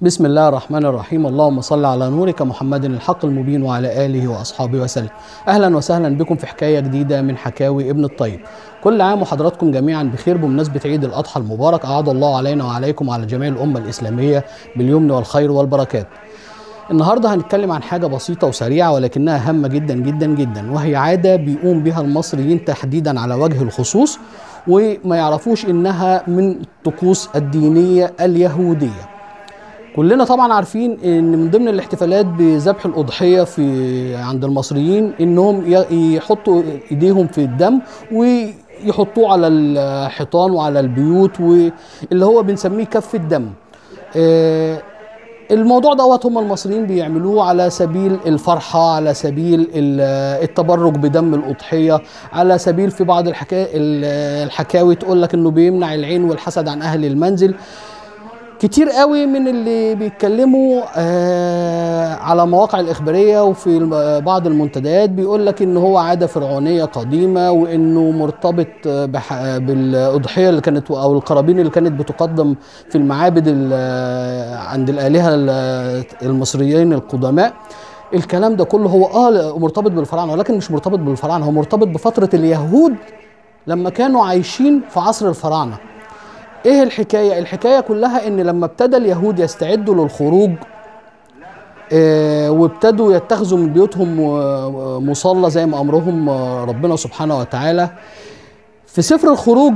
بسم الله الرحمن الرحيم اللهم صل على نورك محمد الحق المبين وعلى آله وأصحابه وسلم أهلا وسهلا بكم في حكاية جديدة من حكاوي ابن الطيب كل عام وحضراتكم جميعا بخير بمناسبة عيد الأضحى المبارك أعاد الله علينا وعليكم وعلى جميع الأمة الإسلامية باليمن والخير والبركات النهارده هنتكلم عن حاجه بسيطه وسريعه ولكنها هامه جدا جدا جدا وهي عاده بيقوم بها المصريين تحديدا على وجه الخصوص وما يعرفوش انها من الطقوس الدينيه اليهوديه كلنا طبعا عارفين ان من ضمن الاحتفالات بذبح الاضحيه في عند المصريين انهم ي- يحطوا ايديهم في الدم ويحطوه على الحيطان وعلى البيوت واللي هو بنسميه كف الدم آه، الموضوع دوت هم المصريين بيعملوه على سبيل الفرحة على سبيل ال- التبرك بدم الأضحية على سبيل في بعض الحكا... ال- الحكاوي تقول لك انه بيمنع العين والحسد عن اهل المنزل كتير قوي من اللي بيتكلموا آه على مواقع الإخبارية وفي الم- بعض المنتديات بيقول لك إن هو عادة فرعونية قديمة وإنه مرتبط آه، بح- آه، بالأضحية اللي كانت أو القرابين اللي كانت بتقدم في المعابد ال- آه، عند الآلهة ال- المصريين القدماء الكلام ده كله هو اه مرتبط بالفراعنه ولكن مش مرتبط بالفراعنه هو مرتبط بفتره اليهود لما كانوا عايشين في عصر الفراعنه ايه الحكايه الحكايه كلها ان لما ابتدى اليهود يستعدوا للخروج آه، وابتدوا يتخذوا من بيوتهم آه، مصلى زي ما امرهم آه، ربنا سبحانه وتعالى في سفر الخروج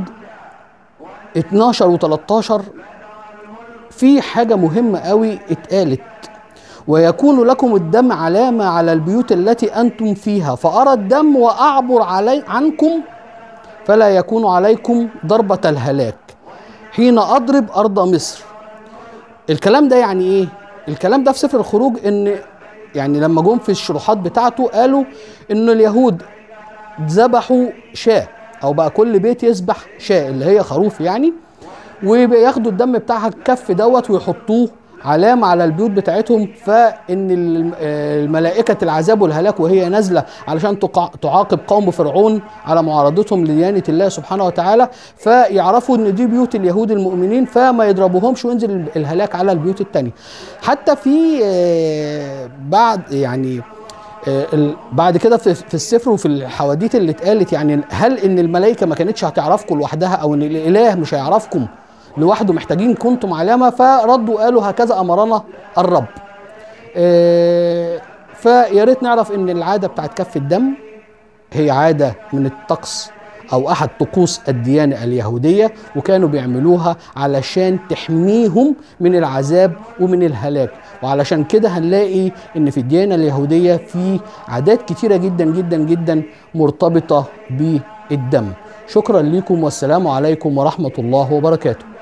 12 و13 في حاجه مهمه قوي اتقالت ويكون لكم الدم علامه على البيوت التي انتم فيها فارى الدم واعبر علي عنكم فلا يكون عليكم ضربه الهلاك حين اضرب ارض مصر الكلام ده يعني ايه الكلام ده في سفر الخروج ان يعني لما جم في الشروحات بتاعته قالوا ان اليهود ذبحوا شاة او بقى كل بيت يذبح شاة اللي هي خروف يعني وبياخدوا الدم بتاعها الكف دوت ويحطوه علامة على البيوت بتاعتهم فإن الم- آه، الملائكة العذاب والهلاك وهي نازلة علشان تقع- تعاقب قوم فرعون على معارضتهم لديانة الله سبحانه وتعالى فيعرفوا إن دي بيوت اليهود المؤمنين فما يضربوهمش وينزل ال- الهلاك على البيوت التانية حتى في آه، بعد يعني آه، ال- بعد كده في في السفر وفي الحواديت اللي اتقالت يعني هل ان الملائكه ما كانتش هتعرفكم لوحدها او ان الاله مش هيعرفكم لوحده محتاجين كنتم علامه فردوا قالوا هكذا امرنا الرب. آه، فيا ريت نعرف ان العاده بتاعت كف الدم هي عاده من الطقس او احد طقوس الديانه اليهوديه وكانوا بيعملوها علشان تحميهم من العذاب ومن الهلاك وعلشان كده هنلاقي ان في الديانه اليهوديه في عادات كتيره جدا جدا جدا مرتبطه بالدم شكرا لكم والسلام عليكم ورحمه الله وبركاته